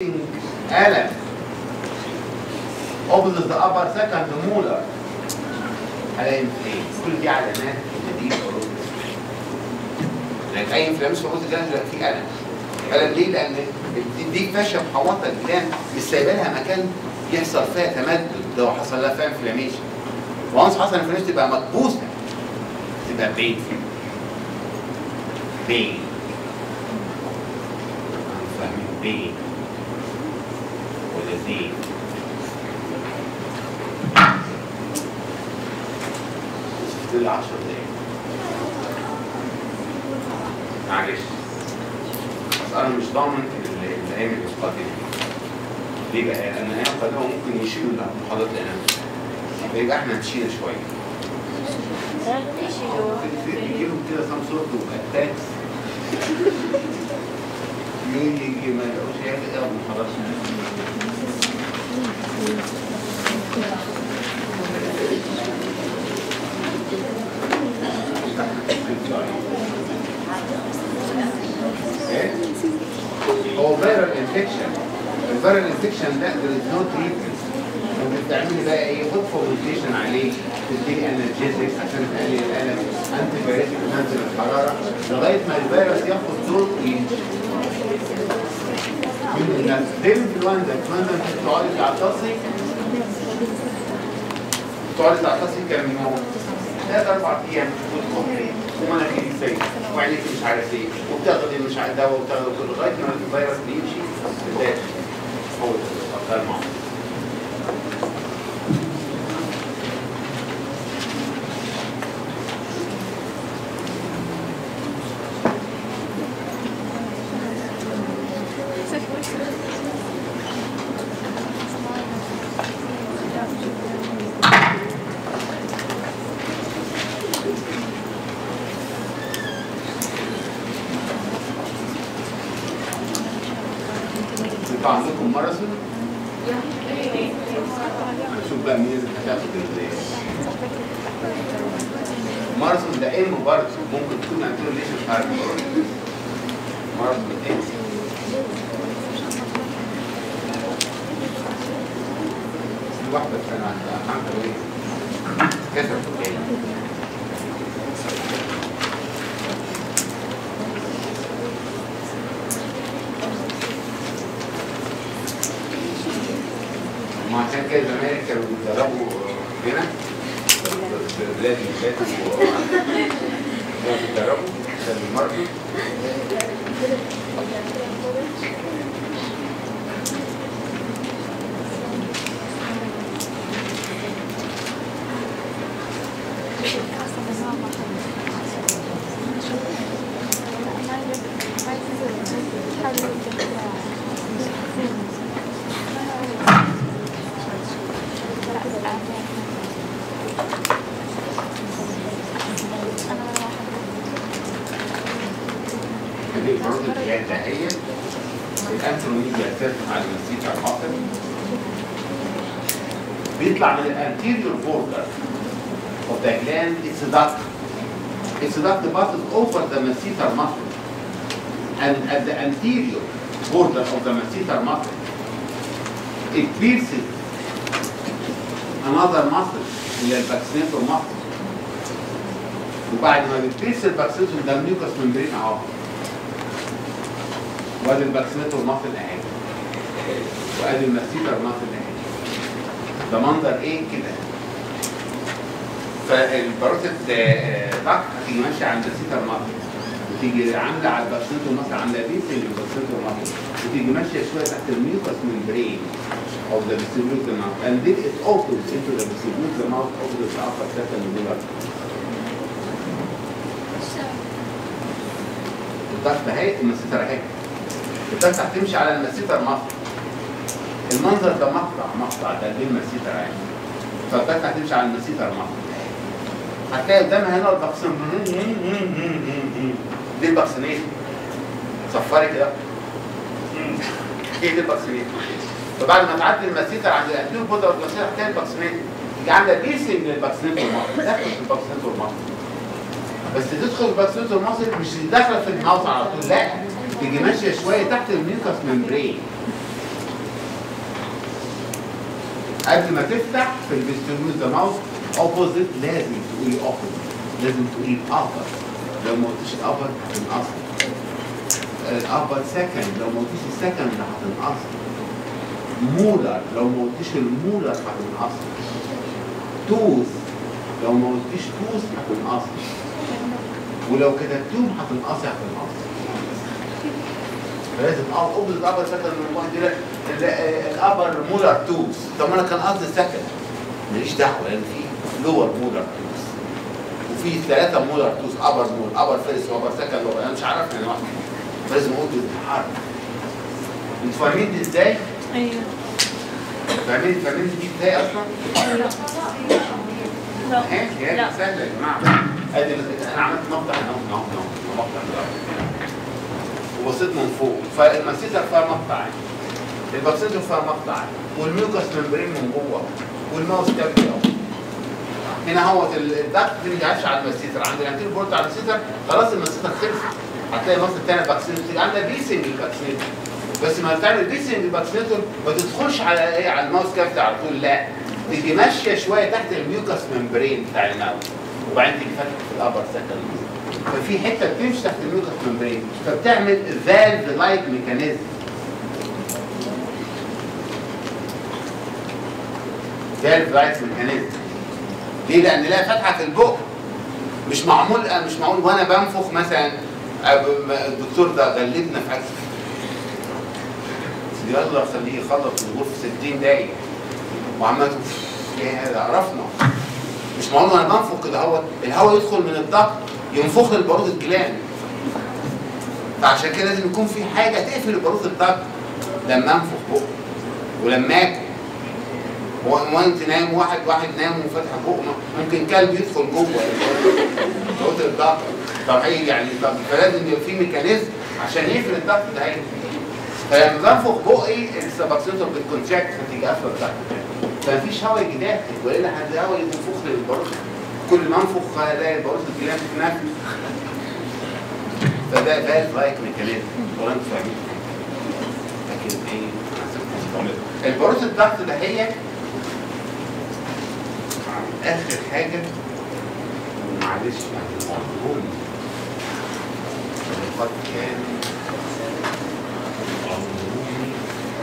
ألم opposite the upper second molar هلاقي انفلام كل دي علامات شديد لكن اي انفلاميشن في الجلد بيبقى فيه الم الم ليه؟ لان دي فاشيه محوطه الجلد مش سايبه لها مكان يحصل فيها تمدد لو حصل لها فيها انفلاميشن وانس حصل انفلاميشن تبقى مكبوسه تبقى بين بين فاهمين بين ولا زين دول 10 دقايق معلش بس انا مش ضامن ال- الايام الاسقاطيه ليه بقى؟ لان الايام القادمه ممكن يشيلوا المحاضرات الانام فيبقى احنا نشيل شويه بيجيلهم كده سام سورت واتاكس يجي ما يلاقوش يعمل ايه المحاضرات ايه؟ هو فيرال انفكشن الفيرال انفكشن ده there is no treatment وبتعملي بقى ايه خد فورميشن عليه تديني انرجيزكس عشان تقلل الالم انتي بايوتيك تنزل الحراره لغايه ما الفيروس ياخد دور ويمشي من الناس زي الانفلونزا الانفلونزا انت بتقعدي تعطسي بتقعدي تعطسي كام يوم ثلاث اربع ايام وتخفي ومناخيرك زي وعينيك مش عارف ايه وبتاخدي مش عارف دواء وبتاخدي كل لغايه ما الفيروس بيمشي بالذات هو ده الموضوع انتوا عندكم ماراثون هنشوف بقى مين اللي هتاخد ال ماراثون ده ايه برضه ممكن تكون عندنا ليش مش عارف ماراثون ايه في واحدة كان عندها عاملة ايه كسر في العين ما عشان كده زمان كانوا بيتدربوا هنا في البلاد اللي فاتوا كانوا بيتدربوا عشان المرضى اللي برضه هي الدهية الانثروميديا اساسا على المسيطة الحاصل بيطلع من الانتيريور بوردر of the gland it's a duct it's a duct passes over the masseter muscle and at the anterior border of the masseter muscle it pierces another muscle اللي هي الباكسينيتور muscle وبعد ما بتبيرس الباكسينيتور ده الميوكس ممبرين اهو وادي الباكسينيتور ماسل اهي وادي الماسيتر ماسل اهي ده منظر ايه كده فالباروتيد ضغط هتيجي ماشيه عند السيتر ماسل وتيجي عامله على الباكسينيتور ماسل عامله بيسنج الباكسينيتور ماسل وتيجي ماشيه شويه تحت الميوكس ممبرين of the vestibular mouth and then it opens into the vestibular mouth of the upper second molar الضغط اهي المسيتر اهي الضغط هتمشي على المسيتر مقطع المنظر ده مقطع مقطع ده دي المسيتر اهي فالضغط هتمشي على المسيتر مقطع هتلاقي قدامها هنا الباكسين دي الباكسينيت صفري كده ايه دي الباكسينيت فبعد ما تعدي المسيتر عند الانتيريور بودر والمسيتر هتلاقي الباكسينيت تيجي عامله بيسنج للباكسينيت والمصل داخل في الباكسينيت والمصل بس تدخل الباكسينيت والمصل مش داخله في الماوس على طول لا تيجي ماشيه شويه تحت الميوكس ممبرين قبل ما تفتح في الفيستيبول ذا ماوث اوبوزيت لازم تقولي اوبوزيت لازم تقولي الابر لو ما قلتيش الابر هتنقصي الابر سكند لو ما قلتيش السكند هتنقصي مولر لو ما قلتيش المولر هتنقصي توث لو ما قلتيش توث هتنقصي ولو كتبتهم هتنقصي هتنقصي فلازم اه اوبز الابر سكند من واحد يقول لك ال- الابر مولر توث طب ما انا كان قصدي سكند ماليش دعوه لان في لور مولر توث وفي ثلاثه مولر توث ابر مول ابر فيرست وابر سكند وابر انا مش عارف يعني واحد فلازم اقول بالحرف انتوا فاهمين دي ازاي؟ ايوه فاهمين فاهمين دي ازاي اصلا؟ لا لا اهي هي لا سهله يا جماعه ادي انا عملت مقطع هنا اهو اهو اهو مقطع دلوقتي. وبصيت من فوق فالمسيتر فيها مقطع البكسيتر فيها مقطع والميوكس ممبرين من جوه والماوس كابتي اهو هنا هو الضغط دي ما جاتش على المسيتر عند الانتير بورت على المسيتر خلاص المسيتر خلصت هتلاقي المصل الثاني باكسيتر عندها بيسنج الباكسيتر بس ما تعمل بيسنج الباكسيتر ما تدخلش على ايه على الماوس كابتي على طول لا تيجي ماشيه شويه تحت الميوكس ممبرين بتاع الماوس وبعدين تيجي فاتحه في الابر سكند ففي حته بتمشي تحت الميوكس ممبرين فبتعمل فالف لايك ميكانيزم فالف لايك ميكانيزم ليه؟ لان لها فتحه في البق مش معمول مش معمول وانا بنفخ مثلا أب- ما- الدكتور ده غلبنا في اكل يلا خليه يخلص الغرفه في 60 دقيقه وعمال تقول يا هذا عرفنا مش معقول وانا بنفخ كده هو الهواء يدخل من الضغط ينفخ لي البارود الجلاني فعشان كده لازم يكون في حاجه تقفل البارود الضغط لما انفخ بقه ولما اكل و- وانت نايم واحد واحد نايم وفتح بقه ممكن كلب يدخل جوه بارود الضغط طب هي يعني طب فلازم يبقى في ميكانيزم عشان يقفل الضغط ده هي فلما بنفخ بقي السبكسيتور بتكونتراكت فتيجي قافله الضغط فمفيش هواء يجي داخل والا هواء ينفخ لي البارود كل ما انفخ الاقي البارود الجلاني بتنفخ فده ده الرايك ميكانيزم ولا انتوا فاهمين لكن ايه البارود الضغط ده هي اخر حاجه معلش يعني الموضوع قد كان عمروني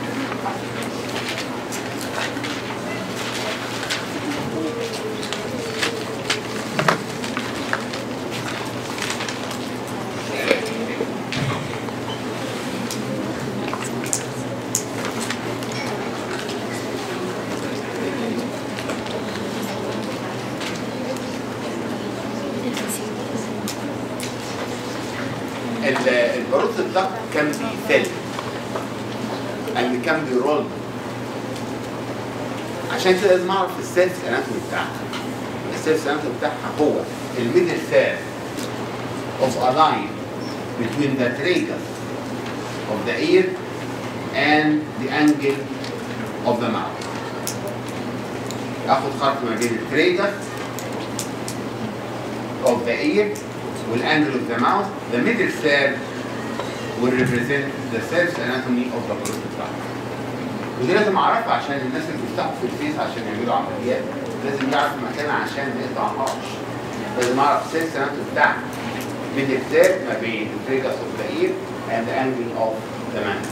ال- البارود الضغط كان بيفل اللي كان بيرول عشان كده لازم اعرف السيلز اناتومي بتاعها السيلز اناتومي بتاعها هو الميدل ثيرد of a line between the tragus of the ear and the angle of the mouth اخد خط ما بين التريجر of the ear والانجل of the mouth the middle third will represent the self anatomy of the prostate bladder. ودي لازم اعرفها عشان الناس اللي بيفتحوا في الفيس عشان يعملوا عمليات لازم يعرف مكانها عشان ما يقطعهاش لازم اعرف السيلز اناتومي بتاعها middle third ما بين the tragus of the ear and the angle of the mouth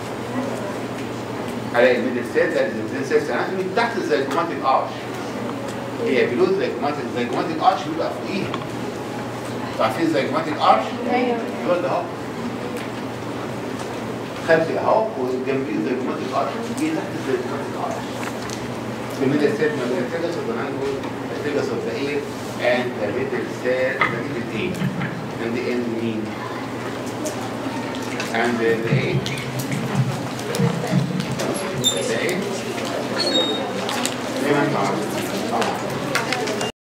هلاقي الميدل ثيرد ده الزنزين سيلز اناتومي تحت الزيجوماتيك ارش هي بلوز زيجوماتيك زيجوماتيك ارش بيبقى فوقيها عارفين زيجوماتيك ارش؟ ايوه هو ده اهو خلفي اهو وجنبيه زيجوماتيك ارش دي تحت الزيجوماتيك ارش the middle third ما بين التجس of the mandible the tegus of the ear and the middle third the middle teeth and the end mean and the, the